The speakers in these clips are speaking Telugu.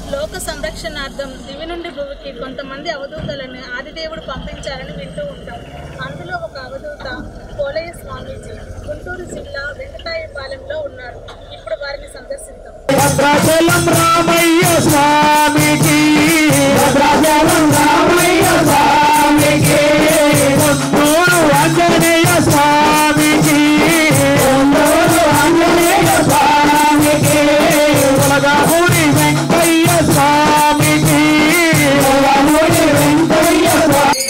లోక సంరక్షణార్థం దివి నుండి భూమికి కొంతమంది అవధూతలను ఆదిదేవుడు పంపించారని వింటూ ఉంటాం అందులో ఒక అవధూత పోలయ్య స్వామీజీ గుంటూరు జిల్లా వెంకటాయపాలెంలో ఉన్నారు ఇప్పుడు వారిని సందర్శిద్దాం భద్రాచలం రామయ్య స్వామికి భద్రాచలం రామయ్య స్వామికి కొండూరు ఆంజనేయ స్వామికి కొండూరు ఆంజనేయ స్వామికి ఉలగమూడి వెంకయ్య స్వామికి ఉలగమూడి వెంకయ్య స్వామి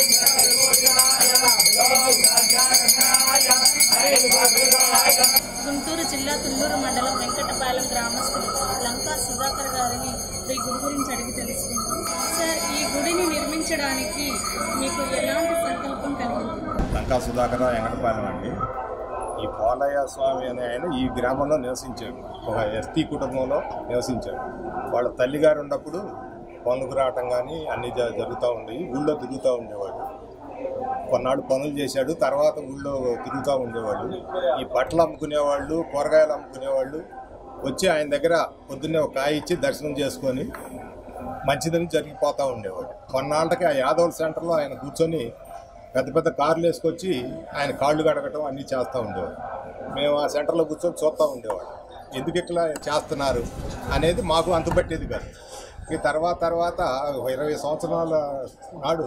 గుంటూరు జిల్లా తుళ్ళూరు మండలం వెంకటపాలెం గ్రామస్తులు లంకా సుధాకర్ గారిని ఈ గుడి గురించి అడిగి తెలుసుకుందాం సార్ ఈ గుడిని నిర్మించడానికి మీకు ఎలాంటి సంకల్పం కలిగింది లంకా సుధాకర వెంకటపాలెం అండి ఈ పోలయ్య స్వామి అనే ఆయన ఈ గ్రామంలో నివసించాడు ఒక ఎస్టీ కుటుంబంలో నివసించాడు వాళ్ళ తల్లిగారు ఉన్నప్పుడు పనులకు రావటం కానీ అన్ని జ- జరుగుతూ ఉండేవి ఊళ్ళో తిరుగుతూ ఉండేవాడు కొన్నాళ్ళు పనులు చేశాడు తర్వాత ఊళ్ళో తిరుగుతూ ఉండేవాళ్ళు ఈ బట్టలు అమ్ముకునేవాళ్ళు కూరగాయలు అమ్ముకునేవాళ్ళు వచ్చి ఆయన దగ్గర పొద్దున్నే ఒక కాయ ఇచ్చి దర్శనం చేసుకొని మంచిదని జరిగిపోతూ ఉండేవాడు కొన్నాళ్ళకి ఆ యాదవ్ సెంటర్లో ఆయన కూర్చొని పెద్ద పెద్ద కార్లు వేసుకొచ్చి ఆయన కాళ్ళు కడగటం అన్నీ చేస్తూ ఉండేవాడు మేము ఆ సెంటర్లో కూర్చొని చూస్తూ ఉండేవాడు ఎందుకు ఇట్లా చేస్తున్నారు అనేది మాకు అంతుపట్టేది కాదు ఈ తర్వాత తర్వాత ఒక ఇరవై సంవత్సరాల నాడు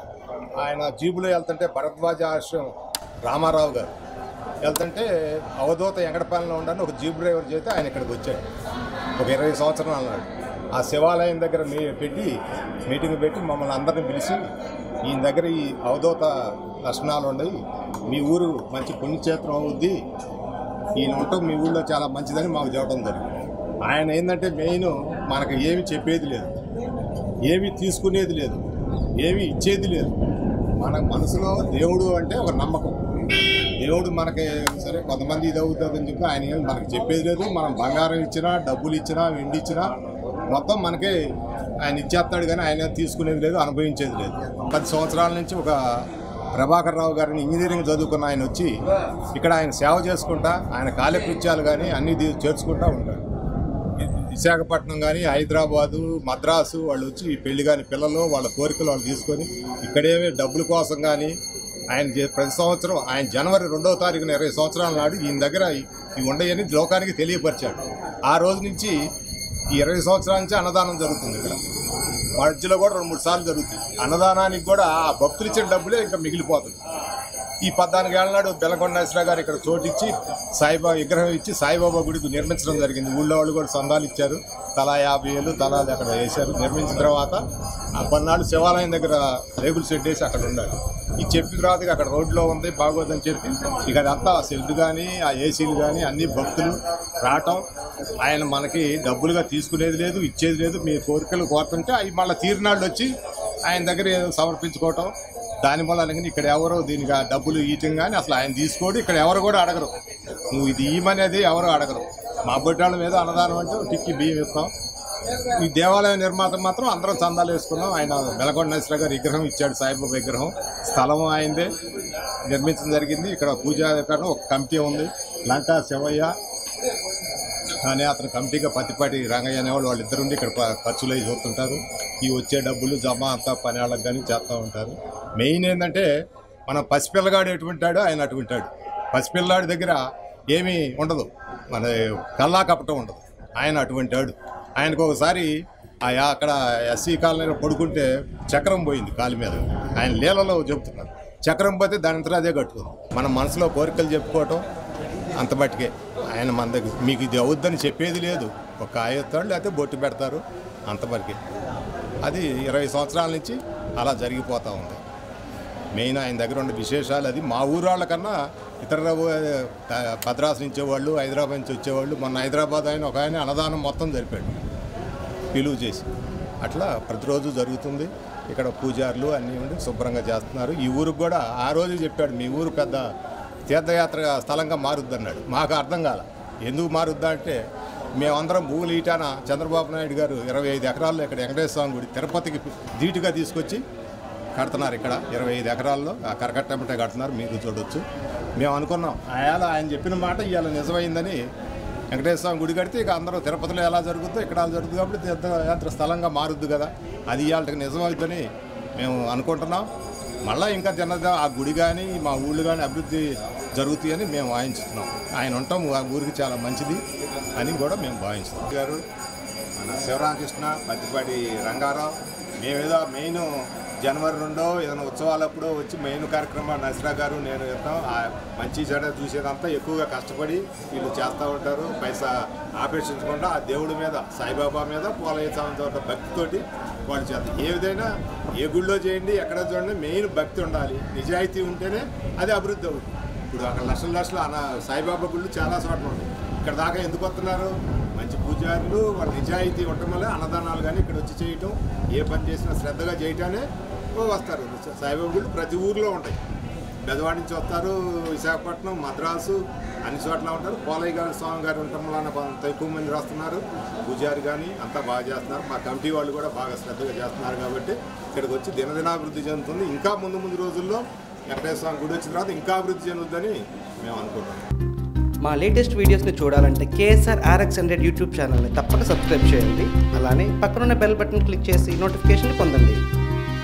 ఆయన జీబులో వెళ్తుంటే భరద్వాజ ఆశ్రమం రామారావు గారు వెళ్తుంటే అవధూత ఎంగడపాలెంలో ఉండని ఒక జీప్ డ్రైవర్ చేస్తే ఆయన ఇక్కడికి వచ్చాడు ఒక ఇరవై సంవత్సరాల నాడు ఆ శివాలయం దగ్గర మీ పెట్టి మీటింగ్ పెట్టి మమ్మల్ని అందరిని పిలిచి ఈయన దగ్గర ఈ అవధూత లక్షణాలు ఉన్నాయి మీ ఊరు మంచి పుణ్యక్షేత్రం అవుద్ది ఈయన ఉండటం మీ ఊళ్ళో చాలా మంచిదని మాకు చెప్పడం జరిగింది ఆయన ఏంటంటే మెయిన్ మనకు ఏమి చెప్పేది లేదు ఏమి తీసుకునేది లేదు ఏమి ఇచ్చేది లేదు మన మనసులో దేవుడు అంటే ఒక నమ్మకం దేవుడు మనకి సరే కొంతమంది ఇది అవుతుందని చెప్పి ఆయన ఏమి మనకి చెప్పేది లేదు మనం బంగారం ఇచ్చినా డబ్బులు ఇచ్చినా వెండి ఇచ్చినా మొత్తం మనకే ఆయన ఇచ్చేస్తాడు కానీ ఆయన తీసుకునేది లేదు అనుభవించేది లేదు పది సంవత్సరాల నుంచి ఒక ప్రభాకర్ రావు గారిని ఇంజనీరింగ్ చదువుకున్న ఆయన వచ్చి ఇక్కడ ఆయన సేవ చేసుకుంటా ఆయన కాలకృత్యాలు కానీ అన్ని తీ- చేర్చుకుంటా ఉంటాడు విశాఖపట్నం కానీ హైదరాబాదు మద్రాసు వాళ్ళు వచ్చి ఈ పెళ్లి కాని పిల్లలు వాళ్ళ కోరికలు వాళ్ళు తీసుకొని ఇక్కడేమి డబ్బుల కోసం కానీ ఆయన చే- ప్రతి సంవత్సరం ఆయన జనవరి రెండవ తారీఖున ఇరవై సంవత్సరాల నాడు ఈయన దగ్గర ఈ- ఈ ఉండయని లోకానికి తెలియపరిచాడు ఆ రోజు నుంచి ఈ ఇరవై సంవత్సరాల నుంచి అన్నదానం జరుగుతుంది ఇక్కడ మధ్యలో కూడా రెండు మూడు సార్లు జరుగుతుంది అన్నదానానికి కూడా ఆ భక్తులు ఇచ్చిన డబ్బులే ఇంకా మిగిలిపోతుంది ఈ పద్నాలుగు ఏళ్ళ నాడు బెల్లకొండేశ్వర గారు ఇక్కడ చోటిచ్చి సాయిబాబా విగ్రహం ఇచ్చి సాయిబాబా గుడికి నిర్మించడం జరిగింది ఊళ్ళో వాళ్ళు కూడా సందాలు ఇచ్చారు తలా యాభై ఏళ్ళు తలా అక్కడ వేశారు నిర్మించిన తర్వాత ఆ కొన్నాళ్ళు శివాలయం దగ్గర రేగులు షెడ్ వేసి అక్కడ ఉండాలి ఈ చెప్పిన తర్వాత ఇక అక్కడ రోడ్లో ఉంది బాగోదని చెప్పి ఇక అదంతా ఆ షెడ్ కానీ ఆ ఏసీలు కానీ అన్ని భక్తులు రావటం ఆయన మనకి డబ్బులుగా తీసుకునేది లేదు ఇచ్చేది లేదు మీ కోరికలు కోరుతుంటే అవి మళ్ళీ తీరినాళ్ళు వచ్చి ఆయన దగ్గర ఏదో సమర్పించుకోవటం దాని వల్ల అనగానే ఇక్కడ ఎవరు దీనికి ఆ డబ్బులు ఇయటం కానీ అసలు ఆయన తీసుకోడు ఇక్కడ ఎవరు కూడా అడగరు నువ్వు ఇది ఇయ్యమనేది ఎవరు అడగరు మా బొట్టాళ్ళ మీద అన్నదానం అంటే ఒక టిక్కి బియ్యం ఇస్తాం ఈ దేవాలయ నిర్మాత మాత్రం అందరం చందాలు వేసుకున్నాం ఆయన వెలకొండ నరసింహ గారు విగ్రహం ఇచ్చాడు సాయిబాబా విగ్రహం స్థలం ఆయనదే నిర్మించడం జరిగింది ఇక్కడ పూజా విగ్రహం ఒక కమిటీ ఉంది లంకా శివయ్య కానీ అతను కమిటీగా పత్తిపాటి రంగయ్య అనేవాళ్ళు వాళ్ళిద్దరు ఉండి ఇక్కడ ప- ఖర్చులు అవి చూస్తుంటారు ఈ వచ్చే డబ్బులు జమ అంతా పని వాళ్ళకి కానీ చేస్తూ ఉంటారు మెయిన్ ఏంటంటే మన పసిపిల్లగాడు ఎటువంటాడో ఆయన అటువంటాడు పసిపిల్లాడి దగ్గర ఏమీ ఉండదు మన కల్లా కపటం ఉండదు ఆయన అటువంటి వాడు ఆయనకు ఒకసారి ఆ యా- అక్కడ ఎస్సీ కాలనీలో పడుకుంటే చక్రం పోయింది కాలు మీద ఆయన లీలలో చెబుతున్నారు చక్రం పోతే దాని అంతటా అదే కట్టుకుంది మన మనసులో కోరికలు చెప్పుకోవటం అంత మట్టుకే ఆయన మన దగ్గర మీకు ఇది అవుద్దని చెప్పేది లేదు ఒక ఆయత్తాడు లేకపోతే బొట్టు పెడతారు అంత మటుకే అది ఇరవై సంవత్సరాల నుంచి అలా జరిగిపోతూ ఉంది మెయిన్ ఆయన దగ్గర ఉన్న విశేషాలు అది మా ఊరు వాళ్ళకన్నా ఇతర భద్రాసు నుంచి వచ్చేవాళ్ళు హైదరాబాద్ నుంచి వచ్చేవాళ్ళు మొన్న హైదరాబాద్ ఆయన ఒక ఆయన అన్నదానం మొత్తం జరిపాడు పిలువు చేసి అట్లా ప్రతిరోజు జరుగుతుంది ఇక్కడ పూజారులు అన్నీ ఉండి శుభ్రంగా చేస్తున్నారు ఈ ఊరికి కూడా ఆ రోజు చెప్పాడు మీ ఊరు పెద్ద తీర్థయాత్ర స్థలంగా మారుద్ది అన్నాడు మాకు అర్థం కాల ఎందుకు మారుద్దా అంటే మేమందరం భూములు ఈటాన చంద్రబాబు నాయుడు గారు ఇరవై ఐదు ఎకరాల్లో ఇక్కడ వెంకటేశ్వర స్వామి గుడి తిరుపతికి ధీటుగా తీసుకొచ్చి కడుతున్నారు ఇక్కడ ఇరవై ఐదు ఎకరాల్లో ఆ కరకట్టంటే కడుతున్నారు మీరు చూడొచ్చు మేము అనుకున్నాం ఆయాల ఆయన చెప్పిన మాట ఇవాళ నిజమైందని వెంకటేశ్వర స్వామి గుడి కడితే ఇక అందరూ తిరుపతిలో ఎలా జరుగుతుందో ఇక్కడ అలా జరుగుతుంది కాబట్టి తీర్థయాత్ర స్థలంగా మారుద్ది కదా అది ఇవాళకి నిజమవుతుందని మేము అనుకుంటున్నాం మళ్ళీ ఇంకా తిన్నద ఆ గుడి కానీ మా ఊళ్ళు కానీ అభివృద్ధి జరుగుతాయని మేము భావించుతున్నాం ఆయన ఉంటాం ఆ ఊరికి చాలా మంచిది అని కూడా మేము భావిస్తున్నాం గారు మన శివరామకృష్ణ పత్తిపాటి రంగారావు మేమేదో మెయిన్ జనవరి రెండో ఏదైనా ఉత్సవాలప్పుడు వచ్చి మెయిన్ కార్యక్రమం నసిరా గారు నేను చెప్తాం ఆ మంచి చెడ చూసేదంతా ఎక్కువగా కష్టపడి వీళ్ళు చేస్తూ ఉంటారు పైసా ఆపేక్షించకుండా ఆ దేవుడి మీద సాయిబాబా మీద పోలయ్య స్వామితో ఉన్న భక్తితోటి వాళ్ళు చేస్తారు ఏ విధంగా ఏ గుళ్ళో చేయండి ఎక్కడ చూడండి మెయిన్ భక్తి ఉండాలి నిజాయితీ ఉంటేనే అది అభివృద్ధి అవుతుంది ఇప్పుడు అక్కడ లక్షల లక్షలు అన్న సాయిబాబా గుళ్ళు చాలా చోట్ల ఉన్నాయి ఇక్కడ దాకా ఎందుకు వస్తున్నారు మంచి పూజారులు వాళ్ళ నిజాయితీ ఉండటం వల్ల అన్నదానాలు కానీ ఇక్కడ వచ్చి చేయటం ఏ పని చేసినా శ్రద్ధగా చేయటానే వస్తారు సాయిబాబా గుళ్ళు ప్రతి ఊర్లో ఉంటాయి బెదవాడి నుంచి వస్తారు విశాఖపట్నం మద్రాసు అన్ని చోట్ల ఉంటారు పోలయ్య గారు స్వామి గారు ఉండటం వలన కొంత ఎక్కువ మంది వస్తున్నారు పూజారి కానీ అంతా బాగా చేస్తున్నారు మా కమిటీ వాళ్ళు కూడా బాగా శ్రద్ధగా చేస్తున్నారు కాబట్టి ఇక్కడికి వచ్చి దినదినాభివృద్ధి చెందుతుంది ఇంకా ముందు ముందు రోజుల్లో వెంకటేశ్వర స్వామి గుడి వచ్చిన తర్వాత ఇంకా అభివృద్ధి చెందుద్దని మేము అనుకుంటున్నాం మా లేటెస్ట్ వీడియోస్ని చూడాలంటే కేఎస్ఆర్ ఆర్ఎక్స్ హండ్రెడ్ యూట్యూబ్ ఛానల్ని తప్పక సబ్స్క్రైబ్ చేయండి అలానే పక్కనున్న బెల్ బటన్ క్లిక్ చేసి నోటిఫికేషన్ పొందండి